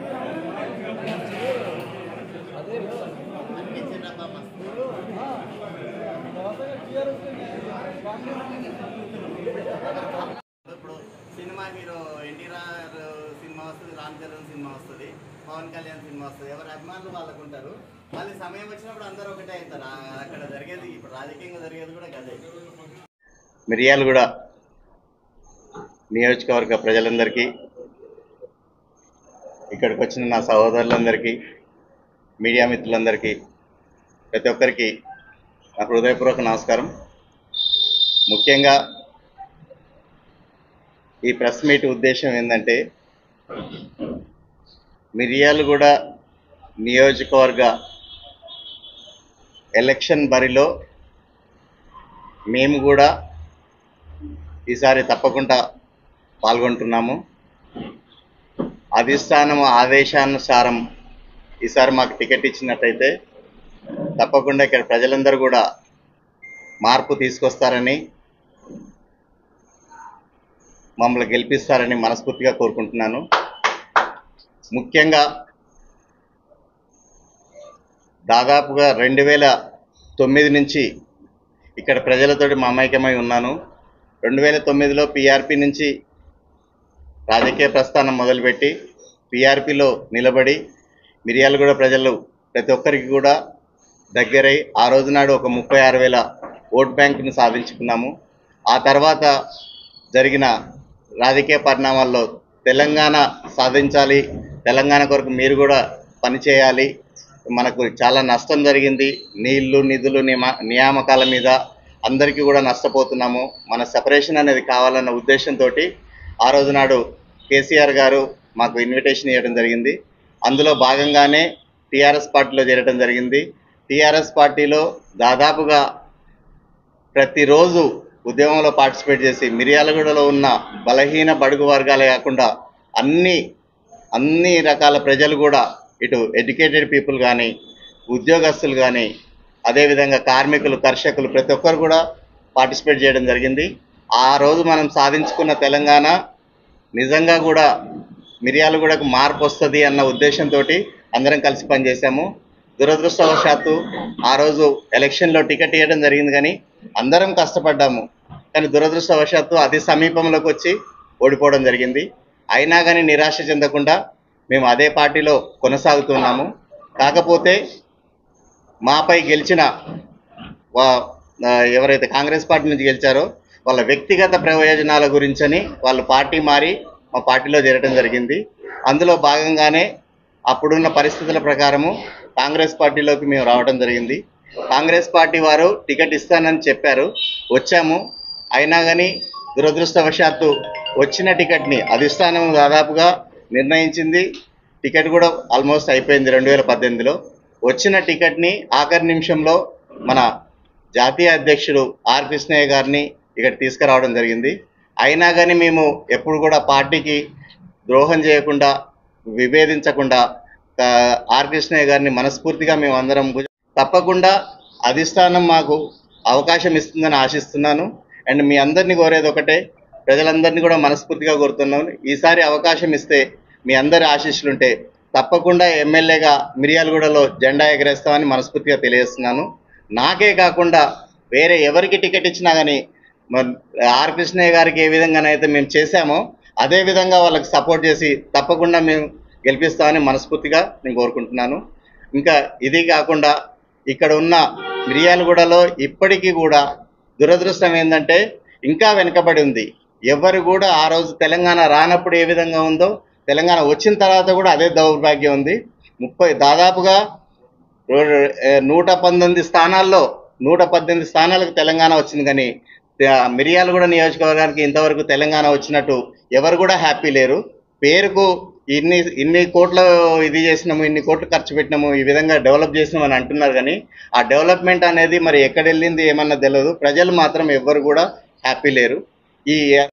ఇప్పుడు cinema hero NTR cinema వస్తుంది Ram Charan cinema వస్తుంది పవన్ కళ్యాణ్ సినిమా వస్తుంది ఎవరి అభిమానులు వాళ్ళకు ఉంటారు మళ్ళీ సమయం వచ్చినప్పుడు అందరూ ఒకటే అవుతారు ఆ- అక్కడ జరిగేది ఇప్పుడు రాజకీయంగా జరిగేది కూడా గదే మిరియాలు కూడా నియోజకవర్గ ప్రజలందరికీ ఇక్కడికి వచ్చిన నా సహోదరులందరికీ మీడియా మిత్రులందరికీ ప్రతి ఒక్కరికి నా హృదయపూర్వక నమస్కారం ముఖ్యంగా ఈ ప్రెస్ మీట్ ఉద్దేశం ఏంటంటే మిర్యాలగూడ నియోజకవర్గ ఎలక్షన్ బరిలో మేము కూడా ఈసారి తప్పకుండా పాల్గొంటున్నాము అధిష్టానం ఆదేశానుసారం ఈసారి మాకు టికెట్ ఇచ్చినట్టయితే తప్పకుండా ఇక్కడ ప్రజలందరూ కూడా మార్పు తీసుకొస్తారని మమ్మల్ని గెలిపిస్తారని మనస్ఫూర్తిగా కోరుకుంటున్నాను ముఖ్యంగా దాదాపుగా రెండు వేల తొమ్మిది నుంచి ఇక్కడ ప్రజలతోటి మమైక్యమై ఉన్నాను రెండు వేల తొమ్మిదిలో పిఆర్పి నుంచి రాజకీయ ప్రస్థానం మొదలుపెట్టి పిఆర్పిలో నిలబడి మిర్యాలగూడ ప్రజలు ప్రతి ఒక్కరికి కూడా దగ్గరై ఆ రోజు నాడు ఒక ముప్పై ఆరు వేల ఓట్ బ్యాంకును సాధించుకున్నాము ఆ తర్వాత జరిగిన రాజకీయ పరిణామాల్లో తెలంగాణ సాధించాలి తెలంగాణ కొరకు మీరు కూడా పనిచేయాలి మనకు చాలా నష్టం జరిగింది నీళ్లు నిధులు నియమ నియామకాల మీద అందరికీ కూడా నష్టపోతున్నాము మన సెపరేషన్ అనేది కావాలన్న ఉద్దేశంతో ఆ రోజు నాడు కేసీఆర్ గారు మాకు ఇన్విటేషన్ ఇవ్వడం జరిగింది అందులో భాగంగానే టీఆర్ఎస్ పార్టీలో చేరడం జరిగింది టీఆర్ఎస్ పార్టీలో దాదాపుగా ప్రతిరోజు ఉద్యమంలో పార్టిసిపేట్ చేసి మిర్యాలగూడలో ఉన్న బలహీన బడుగు వర్గాలే కాకుండా అన్ని అన్ని రకాల ప్రజలు కూడా ఇటు ఎడ్యుకేటెడ్ పీపుల్ కానీ ఉద్యోగస్తులు కానీ అదేవిధంగా కార్మికులు కర్షకులు ప్రతి ఒక్కరు కూడా పార్టిసిపేట్ చేయడం జరిగింది ఆ రోజు మనం సాధించుకున్న తెలంగాణ నిజంగా కూడా మిర్యాలగూడకు మార్పు వస్తుంది అన్న ఉద్దేశంతో అందరం కలిసి పనిచేశాము దురదృష్టవశాత్తు ఆ రోజు ఎలక్షన్లో టికెట్ ఇవ్వడం జరిగింది కానీ అందరం కష్టపడ్డాము కానీ దురదృష్టవశాత్తు అతి సమీపంలోకి వచ్చి ఓడిపోవడం జరిగింది అయినా కానీ నిరాశ చెందకుండా మేము అదే పార్టీలో కొనసాగుతున్నాము కాకపోతే మాపై గెలిచిన వా- ఆ, ఎవరైతే కాంగ్రెస్ పార్టీ నుంచి గెలిచారో వాళ్ళ వ్యక్తిగత ప్రయోజనాల గురించని వాళ్ళు పార్టీ మారి మా పార్టీలో చేరడం జరిగింది అందులో భాగంగానే అప్పుడున్న పరిస్థితుల ప్రకారము కాంగ్రెస్ పార్టీలోకి మేము రావడం జరిగింది కాంగ్రెస్ పార్టీ వారు టికెట్ ఇస్తానని చెప్పారు వచ్చాము అయినా కానీ దురదృష్టవశాత్తు వచ్చిన టికెట్ని అధిష్టానం దాదాపుగా నిర్ణయించింది టికెట్ కూడా ఆల్మోస్ట్ అయిపోయింది రెండు వేల పద్దెనిమిదిలో వచ్చిన టికెట్ని ఆఖరి నిమిషంలో మన జాతీయ అధ్యక్షుడు ఆర్ కృష్ణయ్య గారిని ఇక్కడ తీసుకురావడం జరిగింది అయినా కానీ మేము ఎప్పుడు కూడా పార్టీకి ద్రోహం చేయకుండా విభేదించకుండా ఆ, ఆర్ కృష్ణయ్య గారిని మనస్ఫూర్తిగా మేము అందరం భుజ- తప్పకుండా అధిష్టానం మాకు అవకాశం ఇస్తుందని ఆశిస్తున్నాను అండ్ మీ అందరినీ కోరేది ఒకటే ప్రజలందరినీ కూడా మనస్ఫూర్తిగా కోరుతున్నాను ఈసారి అవకాశం ఇస్తే మీ అందరి ఆశీస్సులుంటే తప్పకుండా ఎమ్మెల్యేగా మిర్యాలగూడలో జెండా ఎగరేస్తామని మనస్ఫూర్తిగా తెలియజేస్తున్నాను నాకే కాకుండా వేరే ఎవరికి టికెట్ ఇచ్చినా కానీ మన- ఆర్ కృష్ణయ్య గారికి ఏ విధంగానైతే మేము చేశామో అదే విధంగా వాళ్ళకి సపోర్ట్ చేసి తప్పకుండా మేము గెలిపిస్తామని మనస్ఫూర్తిగా నేను కోరుకుంటున్నాను ఇంకా ఇది కాకుండా ఇక్కడ ఉన్న మిర్యాలగూడలో ఇప్పటికీ కూడా దురదృష్టం ఏంటంటే ఇంకా వెనుకబడి ఉంది ఎవరు కూడా ఆ రోజు తెలంగాణ రానప్పుడు ఏ విధంగా ఉందో తెలంగాణ వచ్చిన తర్వాత కూడా అదే దౌర్భాగ్యం ఉంది ముప్పై దాదాపుగా రో- ఏ, నూట పంతొమ్మిది స్థానాల్లో నూట పద్దెనిమిది స్థానాలకు తెలంగాణ వచ్చింది కానీ ఆ, మిర్యాలగూడ నియోజకవర్గానికి ఇంతవరకు తెలంగాణ వచ్చినట్టు ఎవరు కూడా హ్యాపీ లేరు పేరుకు ఇన్ని ఇన్ని కోట్ల ఇది చేసినాము ఇన్ని కోట్లు ఖర్చు పెట్టినాము ఈ విధంగా డెవలప్ చేసినాము అని అంటున్నారు కానీ ఆ డెవలప్మెంట్ అనేది మరి ఎక్కడ వెళ్ళింది ఏమన్నా తెలియదు ప్రజలు మాత్రం ఎవ్వరు కూడా హ్యాపీ లేరు ఈ